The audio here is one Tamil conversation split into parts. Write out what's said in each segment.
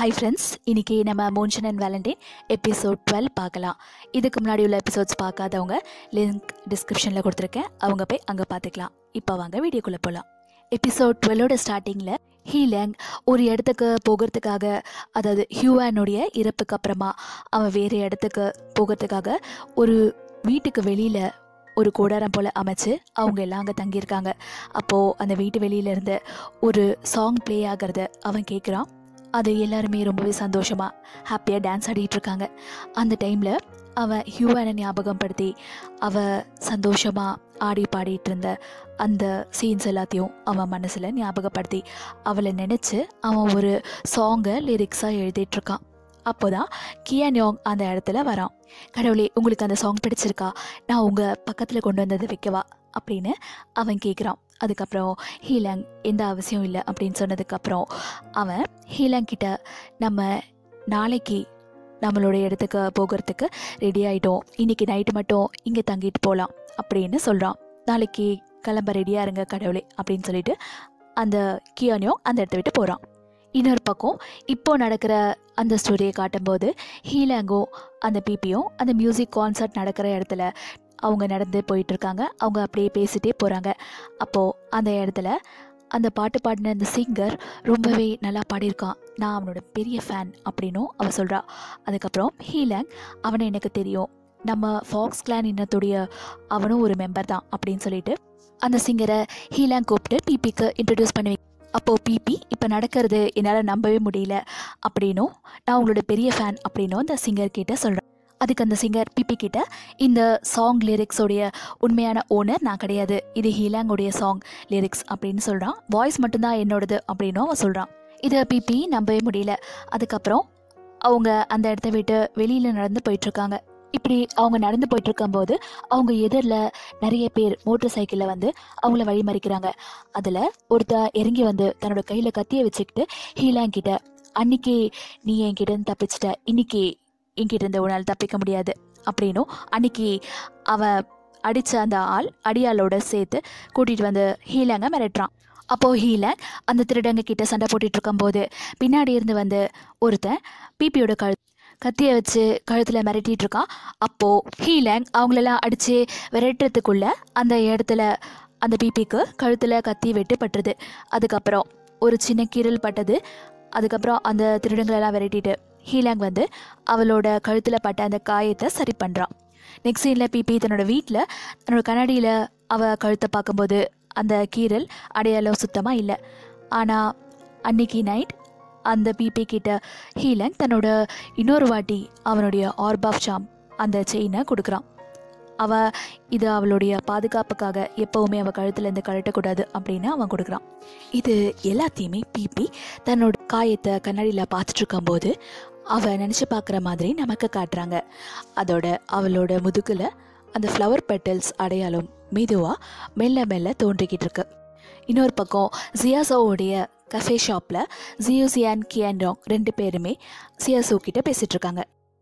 ஹை ஃப்ரெண்ட்ஸ் இன்றைக்கி நம்ம மோன்ஷன் அண்ட் வேலண்டைன் எபிசோட் டுவெல் பார்க்கலாம் இதுக்கு முன்னாடி உள்ள எபிசோட்ஸ் பார்க்காதவங்க லிங்க் டிஸ்கிரிப்ஷனில் கொடுத்துருக்கேன் அவங்க போய் அங்கே பார்த்துக்கலாம் இப்போ வாங்க வீடியோக்குள்ளே போகலாம் எபிசோட் டுவெல்லோட ஸ்டார்டிங்கில் ஹீலேங் ஒரு இடத்துக்கு போகிறதுக்காக அதாவது ஹியூவானுடைய இறப்புக்கு அப்புறமா அவன் வேறு இடத்துக்கு போகிறதுக்காக ஒரு வீட்டுக்கு வெளியில் ஒரு கூடாரம் போல் அமைச்சு அவங்க எல்லாம் அங்கே தங்கியிருக்காங்க அப்போது அந்த வீட்டு வெளியில இருந்து ஒரு சாங் ப்ளே ஆகிறத அவன் கேட்குறான் அது எல்லாருமே ரொம்பவே சந்தோஷமாக ஹாப்பியாக டான்ஸ் ஆடிட்டு இருக்காங்க அந்த டைமில் அவன் ஹியூவானை ஞாபகம் படுத்தி அவ சந்தோஷமாக ஆடி பாடிட்டு இருந்த அந்த சீன்ஸ் எல்லாத்தையும் அவன் மனசில் ஞாபகப்படுத்தி அவளை நினச்சி அவன் ஒரு சாங்கை லிரிக்ஸாக எழுதிட்டு இருக்கான் அப்போதான் கியான் யோங் அந்த இடத்துல வரான் கடவுளே உங்களுக்கு அந்த சாங் பிடிச்சிருக்கா நான் உங்கள் பக்கத்தில் கொண்டு வந்ததை வைக்கவா அப்படின்னு அவன் கேட்குறான் அதுக்கப்புறம் ஹீலாங் எந்த அவசியம் இல்லை அப்படின்னு சொன்னதுக்கப்புறம் அவன் ஹீலாங் கிட்ட நம்ம நாளைக்கு நம்மளோட இடத்துக்கு போகிறதுக்கு ரெடி ஆகிட்டோம் இன்றைக்கி நைட்டு மட்டும் இங்கே தங்கிட்டு போகலாம் அப்படின்னு சொல்கிறான் நாளைக்கு கிளம்ப ரெடியாக இருங்க கடவுளே அப்படின்னு சொல்லிட்டு அந்த கியானியும் அந்த இடத்த விட்டு போகிறான் இன்னொரு பக்கம் இப்போ நடக்கிற அந்த ஸ்டோரியை காட்டும்போது ஹீலாங்கும் அந்த பிபியும் அந்த மியூசிக் கான்சர்ட் நடக்கிற இடத்துல அவங்க நடந்து போயிட்டுருக்காங்க அவங்க அப்படியே பேசிகிட்டே போகிறாங்க அப்போது அந்த இடத்துல அந்த பாட்டு பாடின அந்த சிங்கர் ரொம்பவே நல்லா பாடியிருக்கான் நான் அவனோட பெரிய ஃபேன் அப்படின்னும் அவ சொல்கிறா அதுக்கப்புறம் ஹீலாங் அவனை எனக்கு தெரியும் நம்ம ஃபாக்ஸ் கிளான் இனத்துடைய அவனும் ஒரு மெம்பர் தான் அப்படின்னு சொல்லிட்டு அந்த சிங்கரை ஹீலாங் கூப்பிட்டு பிபிக்கு இன்ட்ரடியூஸ் பண்ணி வை- அப்போது பிபி இப்போ நடக்கிறது என்னால் நம்பவே முடியல அப்படின்னும் நான் உங்களோட பெரிய ஃபேன் அப்படின்னும் அந்த சிங்கர் கிட்ட சொல்கிறேன் அதுக்கு அந்த சிங்கர் பிபி கிட்ட இந்த சாங் லிரிக்ஸோடைய உண்மையான ஓனர் நான் கிடையாது இது ஹீலாங்கோடைய சாங் லிரிக்ஸ் அப்படின்னு சொல்கிறான் வாய்ஸ் மட்டும்தான் என்னோடது அப்படின்னும் அவன் சொல்கிறான் இதை பிபி நம்பவே முடியல அதுக்கப்புறம் அவங்க அந்த இடத்த விட்டு வெளியில் நடந்து போயிட்டுருக்காங்க இப்படி அவங்க நடந்து போயிட்டு இருக்கும்போது அவங்க எதிரில் நிறைய பேர் மோட்டர் சைக்கிளில் வந்து அவங்கள வழிமறிக்கிறாங்க அதில் ஒருத்த இறங்கி வந்து தன்னோட கையில் கத்தியை வச்சுக்கிட்டு ஹீலாங் கிட்ட அன்னைக்கு நீ என்கிட்ட இருந்து தப்பிச்சிட்ட இன்னைக்கு என்கிட்ட இருந்து உன்னால் தப்பிக்க முடியாது அப்படின்னும் அன்னைக்கு அவன் அடித்த அந்த ஆள் அடியாளோட சேர்த்து கூட்டிகிட்டு வந்து ஹீலாங்க மிரட்டுறான் அப்போது ஹீலாங் அந்த திருடங்க கிட்ட சண்டை போட்டுட்டு இருக்கும்போது பின்னாடி இருந்து வந்து ஒருத்தன் பிபியோட கழு கத்தியை வச்சு கழுத்தில் மிரட்டிட்டு இருக்கான் அப்போது ஹீலாங் அவங்களெல்லாம் அடித்து விரட்டுறதுக்குள்ள அந்த இடத்துல அந்த பிபிக்கு கழுத்தில் கத்தி வெட்டுப்பட்டுருது அதுக்கப்புறம் ஒரு சின்ன கீறல் பட்டது அதுக்கப்புறம் அந்த திருடங்களெல்லாம் விரட்டிட்டு ஹீலாங் வந்து அவளோட கழுத்தில் பட்ட அந்த காயத்தை சரி பண்ணுறான் நெக்ஸ்ட் சீனில் பிபி தன்னோட வீட்டில் தன்னோட கண்ணாடியில் அவ கழுத்தை பார்க்கும்போது அந்த கீறல் அடையாளம் சுத்தமாக இல்லை ஆனால் அன்னைக்கு நைட் அந்த பிபி கிட்ட ஹீலங் தன்னோட இன்னொரு வாட்டி அவனுடைய ஆர்பாஃப் ஷாம் அந்த செயினை கொடுக்குறான் அவ இது அவளுடைய பாதுகாப்புக்காக எப்போவுமே அவள் கழுத்துலேருந்து கழட்டக்கூடாது அப்படின்னு அவன் கொடுக்குறான் இது எல்லாத்தையுமே பிபி தன்னோட காயத்தை கண்ணாடியில் பார்த்துட்டு இருக்கும்போது அவள் நினச்சி பார்க்குற மாதிரி நமக்கு காட்டுறாங்க அதோட அவளோட முதுகில் அந்த ஃப்ளவர் பெட்டல்ஸ் அடையாளம் மெதுவாக மெல்ல மெல்ல தோன்றிக்கிட்டு இருக்கு இன்னொரு பக்கம் ஜியாசோவுடைய கஃபே ஷாப்பில் ஜியோசியான் கியான்டாங் ரெண்டு பேருமே சியாசோ கிட்ட பேசிகிட்டு இருக்காங்க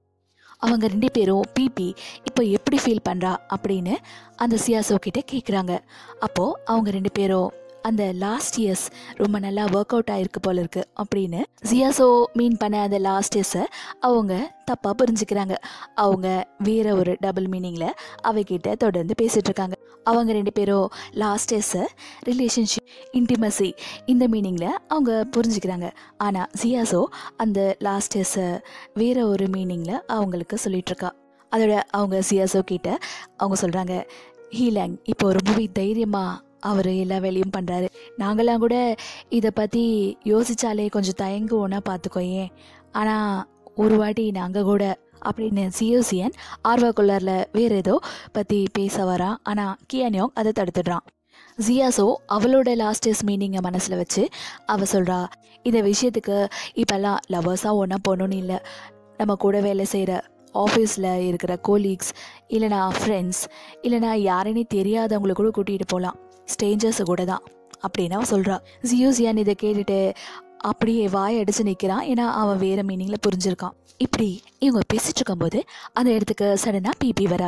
அவங்க ரெண்டு பேரும் பிபி இப்போ எப்படி ஃபீல் பண்ணுறா அப்படின்னு அந்த சியாசோ கிட்ட கேட்குறாங்க அப்போது அவங்க ரெண்டு பேரும் அந்த லாஸ்ட் இயர்ஸ் ரொம்ப நல்லா ஒர்க் அவுட் ஆயிருக்கு போல இருக்கு அப்படின்னு ஜியாசோ மீன் பண்ண அந்த லாஸ்ட் இயர்ஸை அவங்க தப்பாக புரிஞ்சுக்கிறாங்க அவங்க வேற ஒரு டபுள் மீனிங்கில் அவகிட்ட தொடர்ந்து பேசிட்டு இருக்காங்க அவங்க ரெண்டு பேரும் லாஸ்ட் இயர்ஸை ரிலேஷன்ஷிப் இன்டிமசி இந்த மீனிங்கில் அவங்க புரிஞ்சுக்கிறாங்க ஆனால் ஜியாசோ அந்த லாஸ்ட் இயர்ஸை வேற ஒரு மீனிங்கில் அவங்களுக்கு சொல்லிகிட்ருக்கா அதோட அவங்க சியாசோ கிட்ட அவங்க சொல்கிறாங்க ஹீலாங் இப்போ ரொம்பவே தைரியமாக அவர் எல்லா வேலையும் பண்ணுறாரு நாங்களாம் கூட இதை பற்றி யோசிச்சாலே கொஞ்சம் தயங்குவோன்னா பார்த்துக்கோ ஏன் ஆனால் ஒரு வாட்டி நாங்கள் கூட அப்படின்னு சியோசியன் ஆர்வக்குள்ளரில் வேறு ஏதோ பற்றி பேச வரான் ஆனால் கியானியோங் அதை தடுத்துடுறான் ஜியாசோ அவளோட லாஸ்ட் இயர்ஸ் மீனிங்கை மனசில் வச்சு அவள் சொல்கிறா இந்த விஷயத்துக்கு இப்போல்லாம் லவர்ஸாக ஒன்றா போகணுன்னு இல்லை நம்ம கூட வேலை செய்கிற ஆஃபீஸில் இருக்கிற கோலீக்ஸ் இல்லைனா ஃப்ரெண்ட்ஸ் இல்லைனா யாருன்னே தெரியாதவங்களை கூட கூட்டிகிட்டு போகலாம் ஸ்டேஞ்சர்ஸை கூட தான் அப்படின்னு அவன் சொல்கிறா ஜியோசியான் இதை கேட்டுட்டு அப்படியே வாய் அடிச்சு நிற்கிறான் ஏன்னா அவன் வேறு மீனிங்கில் புரிஞ்சிருக்கான் இப்படி இவங்க பேசிட்டு இருக்கும்போது அந்த இடத்துக்கு சடனாக பிபி வரா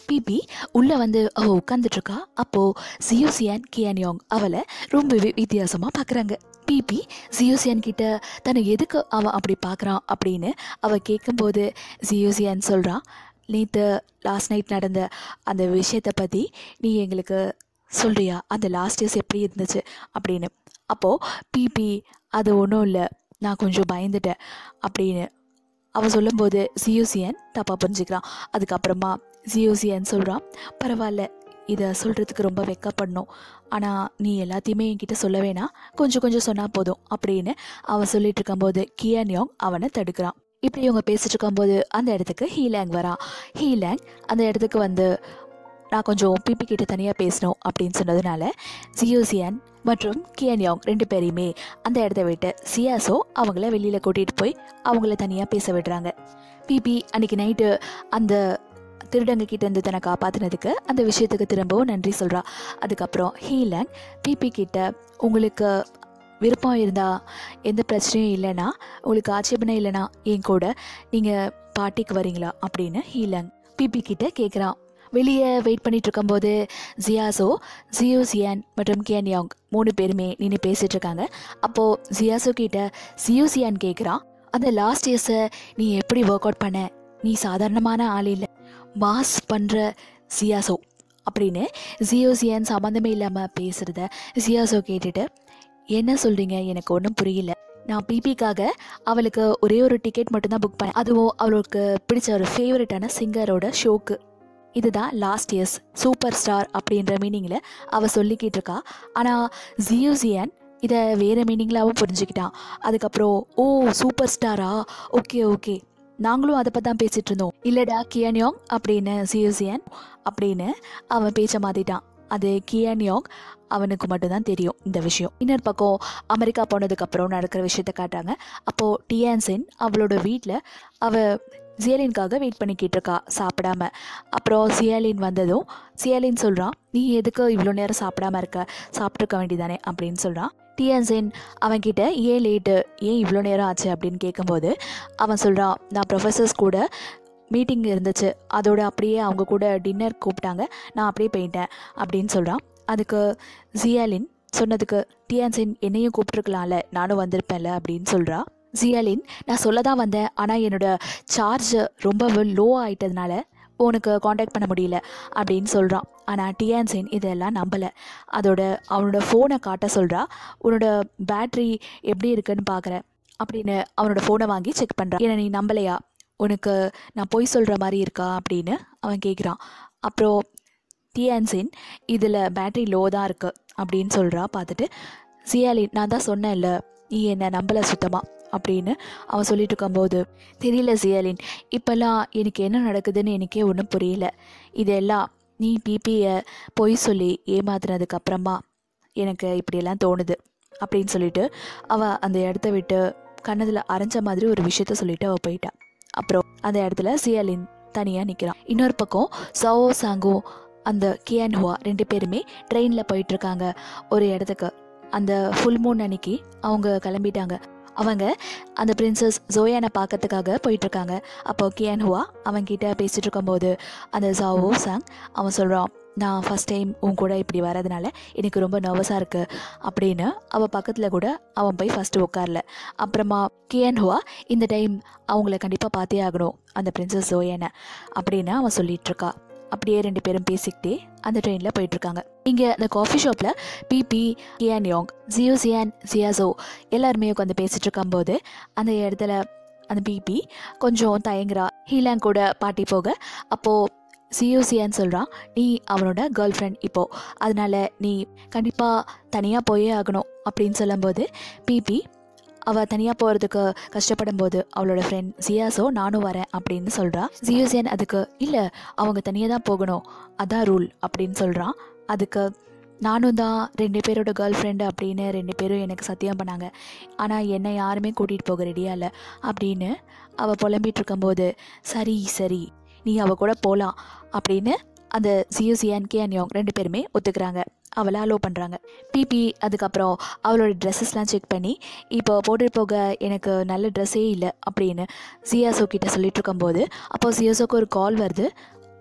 பிபி உள்ளே வந்து அவள் உட்காந்துட்ருக்கா அப்போது ஜியோசியான் கியான்யோங் அவளை ரொம்பவே வித்தியாசமாக பார்க்குறாங்க பிபி ஜியோசியான் கிட்ட தன்னை எதுக்கு அவன் அப்படி பார்க்குறான் அப்படின்னு அவள் கேட்கும்போது ஜியோசியான் சொல்கிறான் நேற்று லாஸ்ட் நைட் நடந்த அந்த விஷயத்தை பற்றி நீ எங்களுக்கு சொல்கிறியா அந்த லாஸ்ட் இயர்ஸ் எப்படி இருந்துச்சு அப்படின்னு அப்போது பிபி அது ஒன்றும் இல்லை நான் கொஞ்சம் பயந்துட்டேன் அப்படின்னு அவள் சொல்லும்போது ஜியோசியன் தப்பாக புரிஞ்சுக்கிறான் அதுக்கப்புறமா ஜியோசியன் சொல்கிறான் பரவாயில்ல இதை சொல்கிறதுக்கு ரொம்ப வெக்கப்படணும் ஆனால் நீ எல்லாத்தையுமே என்கிட்ட சொல்ல வேணாம் கொஞ்சம் கொஞ்சம் சொன்னால் போதும் அப்படின்னு அவன் சொல்லிட்டு இருக்கும்போது கியான்யோங் அவனை தடுக்கிறான் இப்படி இவங்க பேசிட்டு இருக்கும்போது அந்த இடத்துக்கு ஹீலேங் வரான் ஹீலேங் அந்த இடத்துக்கு வந்து நான் கொஞ்சம் பிபி கிட்ட தனியாக பேசணும் அப்படின்னு சொன்னதுனால ஜியோசியன் மற்றும் கியன்யோங் ரெண்டு பேரையுமே அந்த இடத்த விட்டு சியாசோ அவங்கள வெளியில் கூட்டிகிட்டு போய் அவங்கள தனியாக பேச விடுறாங்க பிபி அன்னைக்கு நைட்டு அந்த திருடங்க கிட்ட இருந்து தன்னை காப்பாற்றினதுக்கு அந்த விஷயத்துக்கு திரும்பவும் நன்றி சொல்கிறா அதுக்கப்புறம் ஹீலேங் பிபி கிட்ட உங்களுக்கு விருப்பம் இருந்தால் எந்த பிரச்சனையும் இல்லைன்னா உங்களுக்கு ஆட்சேபனை இல்லைன்னா என் கூட நீங்கள் பாட்டிக்கு வரீங்களா அப்படின்னு ஹீலங் பிபி கிட்ட கேட்குறான் வெளியே வெயிட் பண்ணிட்டு இருக்கும்போது ஜியாசோ ஜியோ சியான் மற்றும் கியான்யாங் மூணு பேருமே நின்று பேசிட்டு இருக்காங்க அப்போது ஜியாசோ கிட்ட ஜியோ சியான் கேட்குறான் அந்த லாஸ்ட் இயர்ஸை நீ எப்படி ஒர்க் அவுட் பண்ண நீ சாதாரணமான ஆள் இல்லை மாஸ் பண்ணுற ஜியாசோ அப்படின்னு ஜியோ சியான் சம்மந்தமே இல்லாமல் பேசுகிறத ஜியாசோ கேட்டுட்டு என்ன சொல்கிறீங்க எனக்கு ஒன்றும் புரியல நான் பிபிக்காக அவளுக்கு ஒரே ஒரு டிக்கெட் மட்டும்தான் புக் பண்ணேன் அதுவும் அவளுக்கு பிடிச்ச ஒரு ஃபேவரட்டான சிங்கரோட ஷோக்கு இதுதான் லாஸ்ட் இயர்ஸ் சூப்பர் ஸ்டார் அப்படின்ற மீனிங்கில் அவள் சொல்லிக்கிட்டு இருக்கா ஆனால் ஜியோசியன் இதை வேறு மீனிங்லாவும் புரிஞ்சுக்கிட்டான் அதுக்கப்புறம் ஓ சூப்பர் ஸ்டாரா ஓகே ஓகே நாங்களும் அதை பற்றி தான் பேசிகிட்டு இருந்தோம் இல்லைடா கியான்யோங் அப்படின்னு ஜியோசியன் அப்படின்னு அவன் பேச்ச மாற்றிட்டான் அது கியான்யோங் அவனுக்கு மட்டும்தான் தெரியும் இந்த விஷயம் இன்னொரு பக்கம் அமெரிக்கா போனதுக்கப்புறம் நடக்கிற விஷயத்த காட்டுறாங்க அப்போது டியான்சின் அவளோட வீட்டில் அவள் சியாலின்காக வெயிட் பண்ணிக்கிட்டு இருக்கா சாப்பிடாம அப்புறம் சியாலின் வந்ததும் சியாலின் சொல்கிறான் நீ எதுக்கு இவ்வளோ நேரம் சாப்பிடாம இருக்க சாப்பிட்ருக்க வேண்டியதானே அப்படின்னு சொல்கிறான் டியான்சின் அவன்கிட்ட ஏன் லேட்டு ஏன் இவ்வளோ நேரம் ஆச்சு அப்படின்னு கேட்கும்போது அவன் சொல்கிறான் நான் ப்ரொஃபஸர்ஸ் கூட மீட்டிங் இருந்துச்சு அதோட அப்படியே அவங்க கூட டின்னர் கூப்பிட்டாங்க நான் அப்படியே போயிட்டேன் அப்படின்னு சொல்கிறான் அதுக்கு ஜியாலின் சொன்னதுக்கு டியான்சின் என்னையும் கூப்பிட்ருக்கலாம்ல நானும் வந்திருப்பேன்ல அப்படின்னு சொல்கிறா ஜியாலின் நான் சொல்ல தான் வந்தேன் ஆனால் என்னோட சார்ஜ் ரொம்ப லோ ஆயிட்டதுனால உனக்கு காண்டாக்ட் பண்ண முடியல அப்படின்னு சொல்கிறான் ஆனால் டியான்சின் இதெல்லாம் நம்பலை அதோட அவனோட ஃபோனை காட்ட சொல்கிறா உன்னோட பேட்ரி எப்படி இருக்குன்னு பார்க்குறேன் அப்படின்னு அவனோட ஃபோனை வாங்கி செக் பண்ணுறான் ஏன்னா நீ நம்பலையா உனக்கு நான் பொய் சொல்கிற மாதிரி இருக்கா அப்படின்னு அவன் கேட்குறான் அப்புறம் டியான்சின் இதில் பேட்ரி லோ தான் இருக்குது அப்படின்னு சொல்கிறா பார்த்துட்டு சியாலின் நான் தான் சொன்னேன்ல நீ என்னை நம்பலை சுத்தமாக அப்படின்னு அவன் சொல்லிட்டு இருக்கும்போது தெரியல சியாலின் இப்போல்லாம் எனக்கு என்ன நடக்குதுன்னு எனக்கே ஒன்றும் புரியல இதெல்லாம் நீ பிபியை பொய் சொல்லி ஏமாத்துனதுக்கு அப்புறமா எனக்கு இப்படியெல்லாம் தோணுது அப்படின்னு சொல்லிட்டு அவள் அந்த இடத்த விட்டு கண்ணதில் அரைஞ்ச மாதிரி ஒரு விஷயத்த சொல்லிட்டு அவள் போயிட்டா அப்புறம் அந்த இடத்துல சியாலின் தனியாக நிற்கிறான் இன்னொரு பக்கம் சவோ சாங்கோ அந்த கியான் ஹுவா ரெண்டு பேருமே ட்ரெயினில் போயிட்டுருக்காங்க ஒரு இடத்துக்கு அந்த ஃபுல் மூன் அன்னைக்கு அவங்க கிளம்பிட்டாங்க அவங்க அந்த பிரின்சஸ் ஜோயானை பார்க்கறதுக்காக போயிட்டுருக்காங்க அப்போ கியான் ஹுவா அவன்கிட்ட பேசிகிட்டு இருக்கும்போது அந்த ஜாவோ சாங் அவன் சொல்கிறான் நான் ஃபஸ்ட் டைம் உன் கூட இப்படி வரதுனால எனக்கு ரொம்ப நர்வஸாக இருக்குது அப்படின்னு அவள் பக்கத்தில் கூட அவன் போய் ஃபஸ்ட்டு உட்காரல அப்புறமா கியான் ஹுவா இந்த டைம் அவங்கள கண்டிப்பாக பார்த்தே ஆகணும் அந்த பிரின்சஸ் ஜோயானை அப்படின்னு அவன் சொல்லிட்டு இருக்கா அப்படியே ரெண்டு பேரும் பேசிக்கிட்டே அந்த ட்ரெயினில் போயிட்டுருக்காங்க இங்கே அந்த காஃபி ஷாப்பில் பிபி கியான் யோங் ஜியோ சியான் ஜியாசோ எல்லாருமே உட்காந்து பேசிட்டு இருக்கும்போது அந்த இடத்துல அந்த பிபி கொஞ்சம் தயங்குறா ஹீலாங் கூட பாட்டி போக அப்போது சியூசியான்னு சொல்கிறான் நீ அவனோட கேர்ள் ஃப்ரெண்ட் இப்போது அதனால நீ கண்டிப்பாக தனியாக போயே ஆகணும் அப்படின்னு சொல்லும்போது பிபி அவள் தனியாக போகிறதுக்கு கஷ்டப்படும் போது அவளோட ஃப்ரெண்ட் ஜியாசோ நானும் வரேன் அப்படின்னு சொல்கிறா ஜியோசியன் அதுக்கு இல்லை அவங்க தனியாக தான் போகணும் அதான் ரூல் அப்படின்னு சொல்கிறான் அதுக்கு நானும் தான் ரெண்டு பேரோட கேர்ள் ஃப்ரெண்டு அப்படின்னு ரெண்டு பேரும் எனக்கு சத்தியம் பண்ணாங்க ஆனால் என்னை யாருமே கூட்டிகிட்டு போக ரெடியாக இல்லை அப்படின்னு அவள் புலம்பிட்டு இருக்கும்போது சரி சரி நீ அவள் கூட போகலாம் அப்படின்னு அந்த ஜியோசியான் கேன்யோங் ரெண்டு பேருமே ஒத்துக்கிறாங்க அவளை அலோவ் பண்ணுறாங்க பிபி அதுக்கப்புறம் அவளோட ட்ரெஸ்ஸஸ்லாம் செக் பண்ணி இப்போ போட்டுட்டு போக எனக்கு நல்ல ட்ரெஸ்ஸே இல்லை அப்படின்னு சியாசோ கிட்ட சொல்லிட்டு இருக்கும்போது அப்போ சியாசோக்கு ஒரு கால் வருது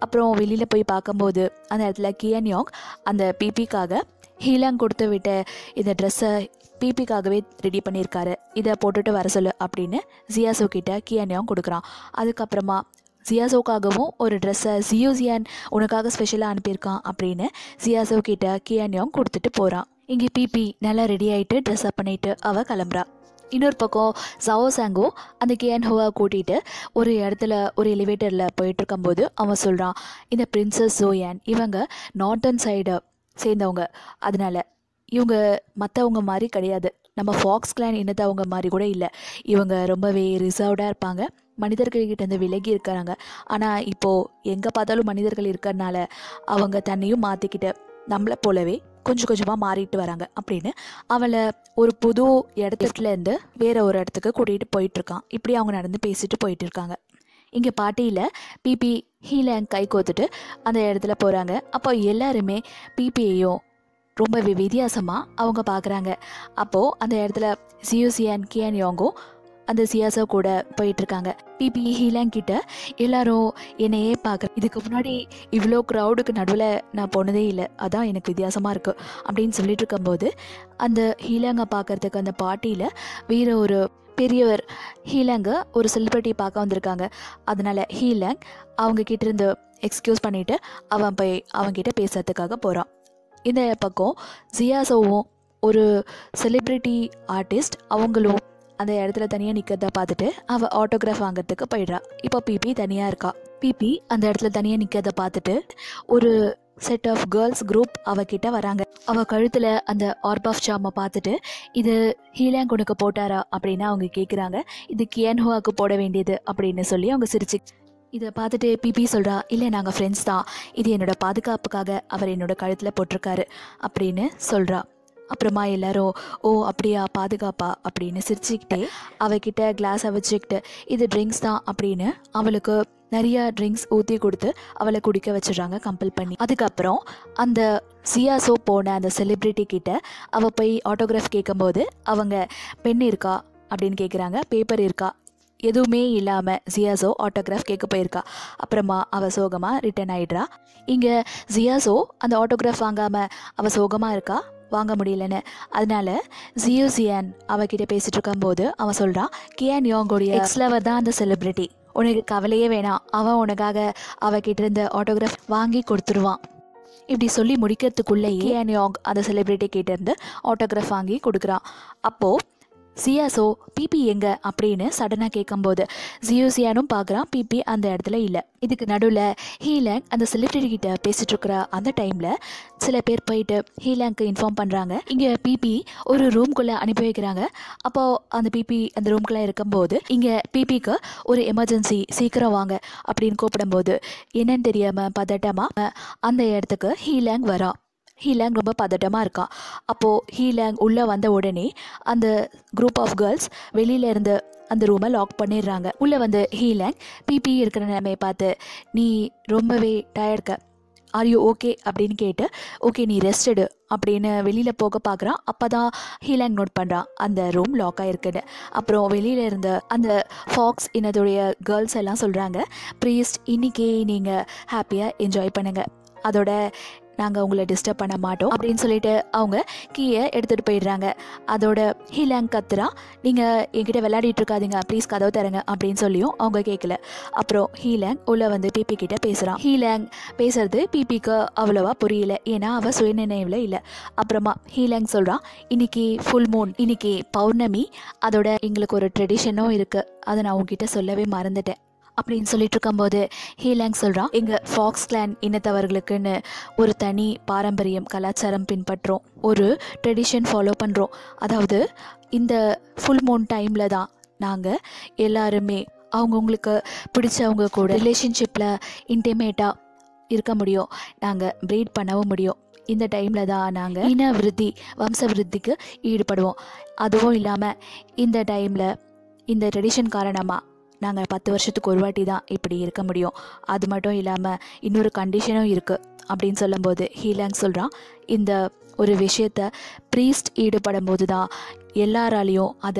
அப்புறம் வெளியில் போய் பார்க்கும்போது அந்த இடத்துல கியன் யோங் அந்த பிபிக்காக ஹீலாங் கொடுத்து விட்ட இந்த ட்ரெஸ்ஸை பிபிக்காகவே ரெடி பண்ணியிருக்காரு இதை போட்டுட்டு வர சொல்லு அப்படின்னு ஜியாசோ கிட்ட கியன் யோங் கொடுக்குறான் அதுக்கப்புறமா ஜியாசோக்காகவும் ஒரு ட்ரெஸ்ஸை ஜியோசியான் உனக்காக ஸ்பெஷலாக அனுப்பியிருக்கான் அப்படின்னு ஜியாசோ கிட்ட கியன் யோங் கொடுத்துட்டு போகிறான் இங்கே பிபி நல்லா ரெடி ஆகிட்டு ட்ரெஸ் அப் பண்ணிட்டு அவள் கிளம்புறா இன்னொரு பக்கம் ஜாவோ சாங்கோ அந்த கியான் ஹோவா கூட்டிகிட்டு ஒரு இடத்துல ஒரு எலிவேட்டரில் போயிட்டு இருக்கும்போது அவன் சொல்கிறான் இந்த பிரின்சஸ் ஜோயான் இவங்க நார்த்தன் சைடு சேர்ந்தவங்க அதனால இவங்க மற்றவங்க மாதிரி கிடையாது நம்ம ஃபாக்ஸ் கிளான் இனத்தவங்க மாதிரி கூட இல்லை இவங்க ரொம்பவே ரிசர்வ்டாக இருப்பாங்க மனிதர்கள்கிட்ட இருந்து விலகி இருக்கிறாங்க ஆனால் இப்போது எங்கே பார்த்தாலும் மனிதர்கள் இருக்கிறனால அவங்க தன்னையும் மாற்றிக்கிட்டு நம்மளை போலவே கொஞ்சம் கொஞ்சமாக மாறிட்டு வராங்க அப்படின்னு அவளை ஒரு புது இடத்துல இருந்து வேற ஒரு இடத்துக்கு கூட்டிகிட்டு போயிட்டுருக்கான் இப்படி அவங்க நடந்து பேசிட்டு போயிட்டு இருக்காங்க இங்கே பாட்டியில் பிபி ஹீலாங் கை கோத்துட்டு அந்த இடத்துல போகிறாங்க அப்போ எல்லாருமே பிபியையும் ரொம்ப வி- வித்தியாசமா அவங்க பார்க்குறாங்க அப்போது அந்த இடத்துல சியூசியான் கியான் யோங்கும் அந்த சியாசோ கூட போயிட்டு இருக்காங்க பிபி ஹீலாங் கிட்ட எல்லாரும் என்னையே பார்க்குறேன் இதுக்கு முன்னாடி இவ்வளோ க்ரௌடுக்கு நடுவில் நான் போனதே இல்லை அதான் எனக்கு வித்தியாசமாக இருக்குது அப்படின்னு சொல்லிட்டு இருக்கும்போது அந்த ஹீலாங்கை பார்க்கறதுக்கு அந்த பார்ட்டியில் வேற ஒரு பெரியவர் ஹீலாங்க ஒரு செலிப்ரிட்டி பார்க்க வந்திருக்காங்க அதனால ஹீலாங் அவங்க கிட்ட இருந்து எக்ஸ்கியூஸ் பண்ணிட்டு அவன் போய் அவன்கிட்ட பேசுறதுக்காக போகிறான் இந்த பக்கம் ஜியாசோவும் ஒரு செலிப்ரிட்டி ஆர்டிஸ்ட் அவங்களும் அந்த இடத்துல தனியாக நிற்கிறத பார்த்துட்டு அவள் ஆட்டோகிராஃப் வாங்குறதுக்கு போயிடுறா இப்போ பிபி தனியாக இருக்கா பிபி அந்த இடத்துல தனியாக நிற்கிறத பார்த்துட்டு ஒரு செட் ஆஃப் கேர்ள்ஸ் குரூப் அவகிட்ட வராங்க அவ கழுத்தில் அந்த ஆர்பாஃப் சாமை பார்த்துட்டு இது ஹீலாங் உனக்கு போட்டாரா அப்படின்னு அவங்க கேட்குறாங்க இது கியன்ஹுவாக்கு போட வேண்டியது அப்படின்னு சொல்லி அவங்க சிரிச்சு இதை பார்த்துட்டு பிபி சொல்கிறா இல்லை நாங்கள் ஃப்ரெண்ட்ஸ் தான் இது என்னோட பாதுகாப்புக்காக அவர் என்னோட கழுத்தில் போட்டிருக்காரு அப்படின்னு சொல்கிறா அப்புறமா எல்லாரும் ஓ அப்படியா பாதுகாப்பா அப்படின்னு சிரிச்சுக்கிட்டே அவகிட்ட கிளாஸை வச்சுக்கிட்டு இது ட்ரிங்க்ஸ் தான் அப்படின்னு அவளுக்கு நிறைய ட்ரிங்க்ஸ் ஊற்றி கொடுத்து அவளை குடிக்க வச்சிடுறாங்க கம்பல் பண்ணி அதுக்கப்புறம் அந்த சியாசோ போன அந்த செலிப்ரிட்டி கிட்ட அவள் போய் ஆட்டோகிராஃப் கேட்கும்போது அவங்க பென் இருக்கா அப்படின்னு கேட்குறாங்க பேப்பர் இருக்கா எதுவுமே இல்லாமல் ஜியாசோ ஆட்டோகிராஃப் கேட்க போயிருக்கா அப்புறமா அவள் சோகமாக ரிட்டர்ன் ஆயிடுறா இங்கே ஜியாசோ அந்த ஆட்டோகிராஃப் வாங்காமல் அவள் சோகமாக இருக்கா வாங்க முடியலன்னு அதனால ஜியோ ஜியான் அவகிட்ட பேசிட்டு இருக்கும்போது அவன் சொல்கிறான் கியான் யோங்கோடைய எக்ஸ் லவர் தான் அந்த செலிப்ரிட்டி உனக்கு கவலையே வேணாம் அவன் உனக்காக அவகிட்ட இருந்து ஆட்டோகிராஃப் வாங்கி கொடுத்துருவான் இப்படி சொல்லி முடிக்கிறதுக்குள்ளேயே கியான் யோங் அந்த செலிப்ரிட்டி கிட்ட இருந்து ஆட்டோகிராஃப் வாங்கி கொடுக்குறான் அப்போது சியாசோ பிபி எங்க அப்படின்னு சடனாக கேட்கும்போது ஜியோசியானும் பார்க்குறான் பிபி அந்த இடத்துல இல்லை இதுக்கு நடுவில் ஹீலாங் அந்த செலிப்ரிட்டி கிட்ட பேசிட்டு இருக்கிற அந்த டைமில் சில பேர் போயிட்டு ஹீலாங்க்கு இன்ஃபார்ம் பண்ணுறாங்க இங்கே பிபி ஒரு ரூம்குள்ளே அனுப்பி வைக்கிறாங்க அப்போது அந்த பிபி அந்த ரூம்குள்ளே இருக்கும்போது இங்கே பிபிக்கு ஒரு எமர்ஜென்சி சீக்கிரம் வாங்க அப்படின்னு கூப்பிடும்போது என்னன்னு தெரியாமல் பதட்டமாக அந்த இடத்துக்கு ஹீலாங் வரா ஹீலாங் ரொம்ப பதட்டமாக இருக்கா அப்போது ஹீலாங் உள்ளே வந்த உடனே அந்த குரூப் ஆஃப் கேர்ள்ஸ் வெளியில இருந்து அந்த ரூமை லாக் பண்ணிடுறாங்க உள்ளே வந்து ஹீலாங் பிபி இருக்கிற நிலைமையை பார்த்து நீ ரொம்பவே டயர்டுக்க ஆர் யூ ஓகே அப்படின்னு கேட்டு ஓகே நீ ரெஸ்ட் எடு அப்படின்னு வெளியில் போக பார்க்குறான் அப்போ தான் ஹீலாங் நோட் பண்ணுறான் அந்த ரூம் லாக் ஆயிருக்குன்னு அப்புறம் வெளியில் இருந்த அந்த ஃபாக்ஸ் இனத்துடைய கேர்ள்ஸ் எல்லாம் சொல்கிறாங்க ப்ரீஸ்ட் இன்னைக்கே நீங்கள் ஹாப்பியாக என்ஜாய் பண்ணுங்கள் அதோட நாங்கள் உங்களை டிஸ்டர்ப் பண்ண மாட்டோம் அப்படின்னு சொல்லிட்டு அவங்க கீயை எடுத்துகிட்டு போயிடுறாங்க அதோட ஹீலாங் கத்துறா நீங்கள் என்கிட்ட விளையாடிட்டு இருக்காதீங்க ப்ளீஸ் கதவு தரங்க அப்படின்னு சொல்லியும் அவங்க கேட்கல அப்புறம் ஹீலாங் உள்ள வந்து பிபி கிட்ட பேசுகிறான் ஹீலாங் பேசுறது பிபிக்கு அவ்வளோவா புரியல ஏன்னா அவள் சுயநினைவில் இல்லை அப்புறமா ஹீலாங் சொல்கிறான் இன்னைக்கு ஃபுல் மூன் இன்னைக்கு பௌர்ணமி அதோட எங்களுக்கு ஒரு ட்ரெடிஷனும் இருக்குது அதை நான் உங்ககிட்ட சொல்லவே மறந்துட்டேன் அப்படின்னு சொல்லிட்டு இருக்கும்போது ஹீலாங் சொல்கிறான் எங்கள் ஃபாக்ஸ் கிளான் இனத்தவர்களுக்குன்னு ஒரு தனி பாரம்பரியம் கலாச்சாரம் பின்பற்றுறோம் ஒரு ட்ரெடிஷன் ஃபாலோ பண்ணுறோம் அதாவது இந்த ஃபுல் மூன் டைமில் தான் நாங்கள் எல்லாருமே அவங்கவுங்களுக்கு பிடிச்சவங்க கூட ரிலேஷன்ஷிப்பில் இன்டிமேட்டாக இருக்க முடியும் நாங்கள் ப்ரீட் பண்ணவும் முடியும் இந்த டைமில் தான் நாங்கள் இன விருத்தி வம்ச விருத்திக்கு ஈடுபடுவோம் அதுவும் இல்லாமல் இந்த டைமில் இந்த ட்ரெடிஷன் காரணமாக நாங்கள் பத்து வருஷத்துக்கு ஒரு வாட்டி தான் இப்படி இருக்க முடியும் அது மட்டும் இல்லாமல் இன்னொரு கண்டிஷனும் இருக்குது அப்படின்னு சொல்லும்போது ஹீலாங் சொல்கிறான் இந்த ஒரு விஷயத்த ப்ரீஸ்ட் ஈடுபடும் போது தான் எல்லாராலையும் அதை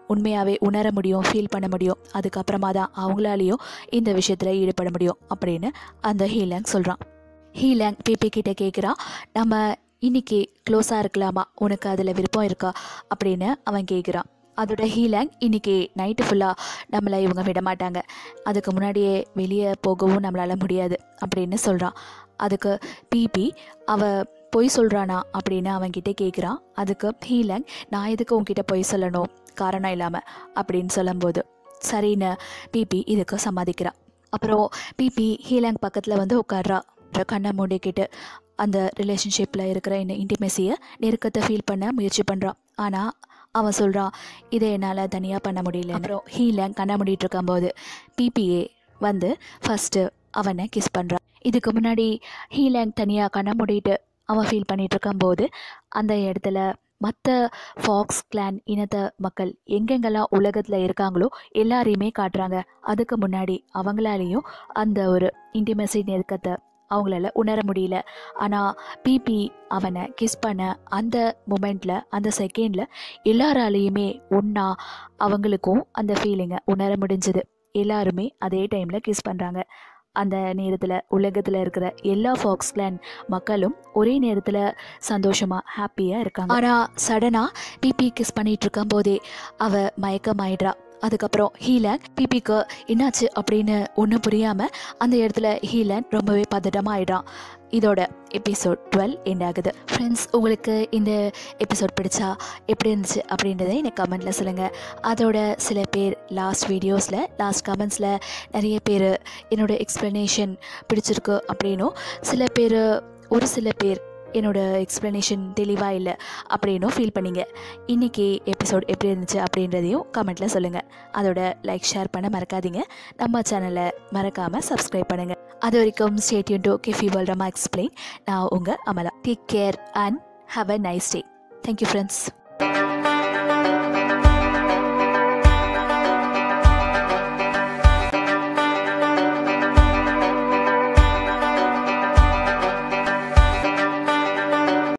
உண்மையாகவே உணர முடியும் ஃபீல் பண்ண முடியும் அதுக்கப்புறமா தான் அவங்களாலேயும் இந்த விஷயத்தில் ஈடுபட முடியும் அப்படின்னு அந்த ஹீலாங் சொல்கிறான் ஹீலாங் பிபி கிட்ட கேட்குறான் நம்ம இன்னைக்கு க்ளோஸாக இருக்கலாமா உனக்கு அதில் விருப்பம் இருக்கா அப்படின்னு அவன் கேட்குறான் அதோட ஹீலாங் இன்னைக்கு நைட்டு ஃபுல்லாக நம்மளை இவங்க விட மாட்டாங்க அதுக்கு முன்னாடியே வெளியே போகவும் நம்மளால் முடியாது அப்படின்னு சொல்கிறான் அதுக்கு பிபி அவ பொய் சொல்கிறானா அப்படின்னு அவன்கிட்ட கேட்குறான் அதுக்கு ஹீலாங் நான் எதுக்கு உன்கிட்ட பொய் சொல்லணும் காரணம் இல்லாமல் அப்படின்னு சொல்லும்போது சரின்னு பிபி இதுக்கு சம்மதிக்கிறான் அப்புறம் பிபி ஹீலாங் பக்கத்தில் வந்து உட்கார்றா அப்புறம் கண்ணை மூடிக்கிட்டு அந்த ரிலேஷன்ஷிப்பில் இருக்கிற இந்த இன்டிமெசியை நெருக்கத்தை ஃபீல் பண்ண முயற்சி பண்ணுறான் ஆனால் அவன் சொல்கிறான் இதை என்னால் தனியாக பண்ண முடியல அப்புறம் ஹீலாங் கண்ணை மூடிட்டு இருக்கும்போது பிபிஏ வந்து ஃபஸ்ட்டு அவனை கிஸ் பண்ணுறான் இதுக்கு முன்னாடி ஹீலாங் தனியாக கண்ணை மூடிட்டு அவன் ஃபீல் பண்ணிட்டு இருக்கும்போது அந்த இடத்துல மற்ற ஃபாக்ஸ் கிளான் இனத்த மக்கள் எங்கெங்கெல்லாம் உலகத்தில் இருக்காங்களோ எல்லாரையுமே காட்டுறாங்க அதுக்கு முன்னாடி அவங்களாலேயும் அந்த ஒரு இன்டிமெசி நெருக்கத்தை அவங்களால உணர முடியல ஆனால் பிபி அவனை கிஸ் பண்ண அந்த மூமெண்ட்டில் அந்த செகண்டில் எல்லாராலேயுமே ஒன்றா அவங்களுக்கும் அந்த ஃபீலிங்கை உணர முடிஞ்சது எல்லாருமே அதே டைமில் கிஸ் பண்ணுறாங்க அந்த நேரத்தில் உலகத்தில் இருக்கிற எல்லா ஃபாக்ஸ் கிளான் மக்களும் ஒரே நேரத்தில் சந்தோஷமாக ஹாப்பியாக இருக்காங்க ஆனால் சடனாக பிபி கிஸ் பண்ணிட்டு இருக்கும் போதே அவ மயக்கமாயிடுறா அதுக்கப்புறம் ஹீலன் பிபிக்கு என்னாச்சு அப்படின்னு ஒன்றும் புரியாமல் அந்த இடத்துல ஹீலன் ரொம்பவே பதட்டமாயிடுறான் இதோட எபிசோட் டுவெல் எண்ட் ஆகுது ஃப்ரெண்ட்ஸ் உங்களுக்கு இந்த எபிசோட் பிடிச்சா எப்படி இருந்துச்சு அப்படின்றத எனக்கு கமெண்ட்டில் சொல்லுங்கள் அதோட சில பேர் லாஸ்ட் வீடியோஸில் லாஸ்ட் கமெண்ட்ஸில் நிறைய பேர் என்னோட எக்ஸ்ப்ளனேஷன் பிடிச்சிருக்கு அப்படின்னும் சில பேர் ஒரு சில பேர் என்னோட எக்ஸ்ப்ளனேஷன் தெளிவாக இல்லை அப்படின்னும் ஃபீல் பண்ணீங்க இன்றைக்கி எபிசோட் எப்படி இருந்துச்சு அப்படின்றதையும் கமெண்ட்டில் சொல்லுங்கள் அதோட லைக் ஷேர் பண்ண மறக்காதீங்க நம்ம சேனலை மறக்காமல் சப்ஸ்கிரைப் பண்ணுங்கள் அது வரைக்கும் ஸ்டேட்யூன் டு கெஃபி வேர்ல்ட் எக்ஸ்பிளைன் நான் உங்கள் Amala take care and have a nice day thank you friends